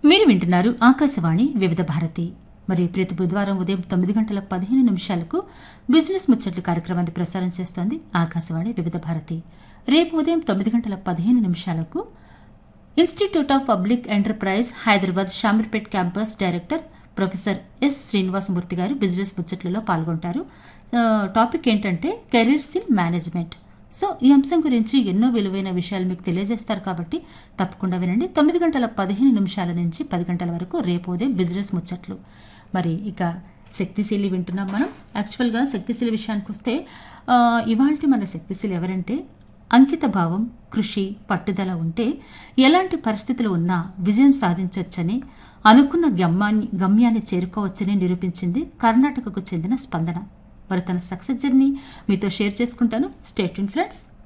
మీరు వింటున్నారు ఆకాశవాణి వివిధ భారతి మరి ప్రతి బుధవారం ఉదయం తొమ్మిది గంటల పదిహేను నిమిషాలకు బిజినెస్ ముచ్చట్లు కార్యక్రమాన్ని ప్రసారం చేస్తోంది ఆకాశవాణి వివిధ భారతి రేపు ఉదయం తొమ్మిది గంటల పదిహేను నిమిషాలకు institute of public enterprise Hyderabad Shamirpet campus director professor S Srinivasamurthy garu business ముచ్చట్లలో పాల్గొంటారు ఆ, టాపిక్ ఏంటంటే కెరీర్స్ ఇన్ మేనేజ్మెంట్ సో ఈ అంశం గురించి ఎన్నో విలువైన విషయాలు మీకు తెలియజేస్తారు కాబట్టి తప్పకుండా వినండి తొమ్మిది గంటల పదిహేను నిమిషాల నుంచి పది గంటల వరకు రేపు ఉదయం బిజినెస్ ముచ్చట్లు మరి ఇక శక్తిశీలి వింటున్నాం మనం యాక్చువల్గా శక్తిశీలి విషయానికి వస్తే ఇవాళ మన శక్తిశీలి ఎవరంటే అంకిత భావం కృషి పట్టుదల ఉంటే ఎలాంటి పరిస్థితులు ఉన్నా విజయం సాధించవచ్చని అనుకున్న గమ్యాన్ని గమ్యాన్ని చేరుకోవచ్చని నిరూపించింది కర్ణాటకకు చెందిన స్పందన మరి తన సక్సెస్ జర్నీ మీతో షేర్ చేసుకుంటాను స్టేట్ ఫ్రెండ్స్